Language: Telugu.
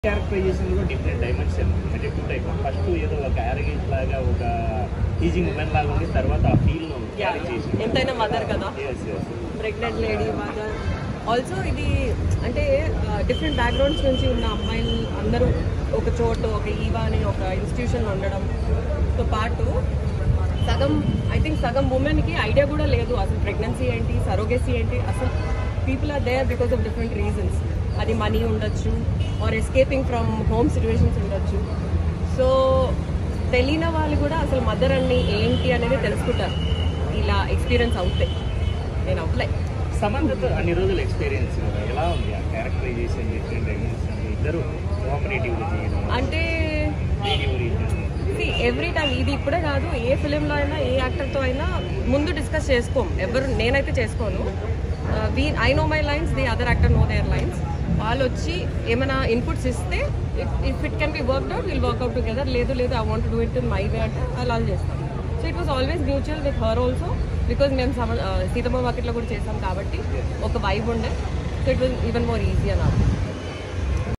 క్యారెక్టరైజేషన్ కూడా డిఫరెంట్ డైమెన్షన్ అంటే టూ టైప్ ఫస్ట్ ఏదో ఒక యారగేజ్ లాగా ఒక టీజింగ్ ఉమెన్ లాగా ఉంది తర్వాత ఆ ఫీల్ క్యారీ చేసి ఎంతైనా మదర్ కదా Yes, yes. Pregnant lady mother also ఇది అంటే డిఫరెంట్ బ్యాక్గ్రౌండ్స్ నుంచి ఉన్న అమ్మాయిలు అందరూ ఒక చోటు ఒక ఈవా అని ఒక ఇన్స్టిట్యూషన్ ఉండడంతో పాటు సగం ఐ థింక్ సగం ఉమెన్కి ఐడియా కూడా లేదు అసలు ప్రెగ్నెన్సీ ఏంటి సరోగేసీ ఏంటి అసలు people are there because of different reasons అది మనీ ఉండొచ్చు or escaping from home situations ఉండొచ్చు సో తెలియని వాళ్ళు కూడా అసలు మదర్ అన్ని ఏంటి అనేది తెలుసుకుంటారు ఇలా ఎక్స్పీరియన్స్ అవుతాయి నేను అవుట్లే సమంతతో అన్ని రోజులు ఎక్స్పీరియన్స్ ఎలా ఉంది ఆ క్యారెక్టరైజేషన్ డిఫరెంట్ డైమెన్షన్ ఇద్దరు కోఆపరేటివ్గా చేయడం అంటే లేడీ ఓరియంటెడ్ ఎవ్రీ టైం ఇది ఇప్పుడే కాదు ఏ ఫిలింలో అయినా ఏ యాక్టర్తో అయినా ముందు డిస్కస్ చేసుకోం ఎవరు నేనైతే చేసుకోను we I know my lines the other actor know their lines వాళ్ళు వచ్చి ఏమైనా ఇన్పుట్స్ ఇస్తే if it can be work out will work out together లేదు లేదు I want do it in my way అంటే అలా చేస్తాం so it was always mutual with her also because మేము సమ సీతమ్మ వాకిట్లో కూడా చేసాం కాబట్టి ఒక వైబ్ ఉండే so it was even more easy అని